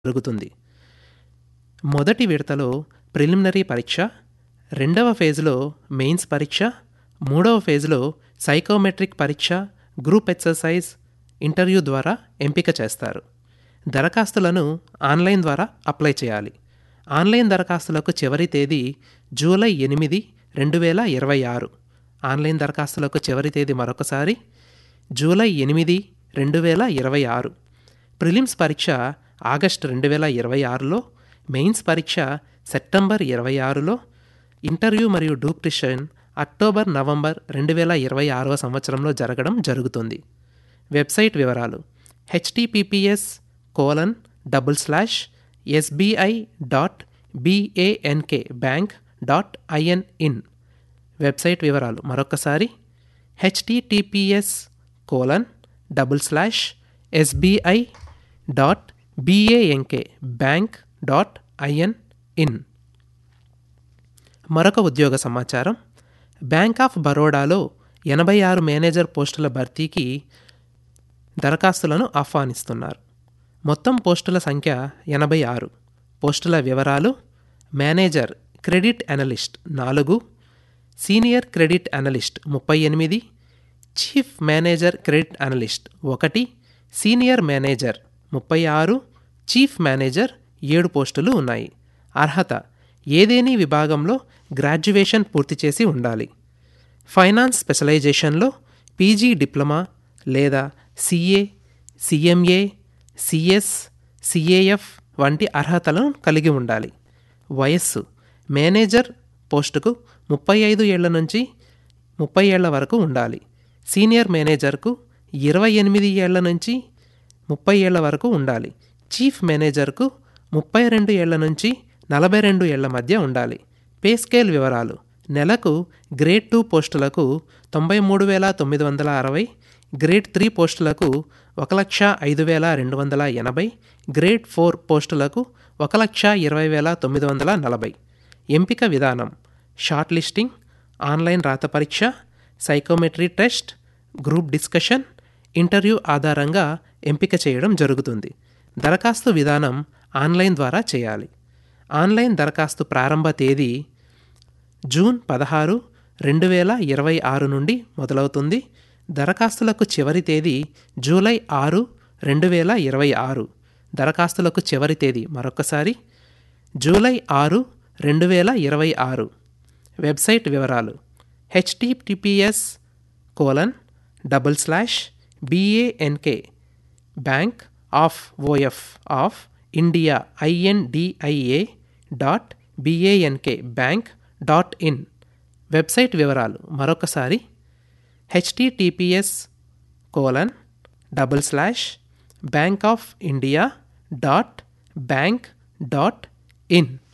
జరుగుతుంది మొదటి విడతలో ప్రిలిమినరీ పరీక్ష రెండవ ఫేజ్లో మెయిన్స్ పరీక్ష మూడవ ఫేజ్లో సైకోమెట్రిక్ పరీక్ష గ్రూప్ ఎక్సర్సైజ్ ఇంటర్వ్యూ ద్వారా ఎంపిక చేస్తారు దరఖాస్తులను ఆన్లైన్ ద్వారా అప్లై చేయాలి ఆన్లైన్ దరఖాస్తులకు చివరి తేదీ జూలై ఎనిమిది రెండు వేల ఇరవై ఆరు ఆన్లైన్ దరఖాస్తులకు చివరి తేదీ మరొకసారి జూలై ఎనిమిది రెండు వేల ఇరవై ఆరు ప్రిలిమ్స్ పరీక్ష ఆగస్టు రెండు వేల ఇరవై ఆరులో మెయిన్స్ పరీక్ష సెప్టెంబర్ ఇరవై ఆరులో ఇంటర్వ్యూ మరియు డూప్టిషన్ అక్టోబర్ నవంబర్ రెండు వేల ఇరవై ఆరవ సంవత్సరంలో జరగడం జరుగుతుంది వెబ్సైట్ వివరాలు HTPPS colon double slash SBI dot B A N K bank dot IN in website వివరాలు మరొకసారి HTTPS colon double slash SBI dot B A N K bank dot IN in మరొక ఉద్యోగ సమాచారం బ్యాంక్ ఆఫ్ బరోడాలో ఎనభై ఆరు మేనేజర్ పోస్టుల భర్తీకి దరఖాస్తులను ఆహ్వానిస్తున్నారు మొత్తం పోస్టుల సంఖ్య ఎనభై ఆరు పోస్టుల వివరాలు మేనేజర్ క్రెడిట్ అనలిస్ట్ నాలుగు సీనియర్ క్రెడిట్ అనలిస్ట్ ముప్పై ఎనిమిది చీఫ్ మేనేజర్ క్రెడిట్ అనలిస్ట్ ఒకటి సీనియర్ మేనేజర్ ముప్పై ఆరు చీఫ్ మేనేజర్ ఏడు పోస్టులు ఉన్నాయి అర్హత ఏదేని విభాగంలో గ్రాడ్యుయేషన్ పూర్తి చేసి ఉండాలి ఫైనాన్స్ స్పెషలైజేషన్లో పీజీ డిప్లొమా లేదా సిఏ సిఎంఏ సిఎస్ సిఏఎఫ్ వంటి అర్హతలను కలిగి ఉండాలి వయస్సు మేనేజర్ పోస్టుకు ముప్పై ఐదు ఏళ్ల నుంచి ముప్పై ఏళ్ల వరకు ఉండాలి సీనియర్ మేనేజర్కు ఇరవై ఎనిమిది ఏళ్ల నుంచి ముప్పై ఏళ్ల వరకు ఉండాలి చీఫ్ మేనేజర్కు ముప్పై రెండు ఏళ్ల నుంచి నలభై రెండు ఏళ్ల మధ్య ఉండాలి పే స్కేల్ వివరాలు నెలకు గ్రేడ్ టూ పోస్టులకు తొంభై మూడు వేల తొమ్మిది వందల అరవై గ్రేడ్ త్రీ పోస్టులకు ఒక లక్ష ఐదు వేల రెండు వందల ఎనభై గ్రేడ్ ఫోర్ పోస్టులకు ఒక లక్ష ఇరవై వేల తొమ్మిది వందల నలభై ఎంపిక విధానం షార్ట్ లిస్టింగ్ ఆన్లైన్ రాత పరీక్ష psychometry test group discussion interview ఆధారంగా ఎంపిక చేయడం జరుగుతుంది దరఖాస్తు విధానం ఆన్లైన్ ద్వారా చేయాలి ఆన్లైన్ దరఖాస్తు ప్రారంభ తేదీ జూన్ పదహారు రెండు వేల ఇరవై ఆరు నుండి మొదలవుతుంది దరఖాస్తులకు చివరి తేదీ జూలై ఆరు రెండు వేల ఇరవై ఆరు దరఖాస్తులకు చివరి తేదీ మరొకసారి జూలై ఆరు రెండు వేల ఇరవై ఆరు వెబ్సైట్ వివరాలు HTTPS colon double slash B A N K bank of O F of India I N D I A dot B A N K bank dot in website వివరాలు మరొకసారి HTTPS colon double slash bank of India dot bank dot in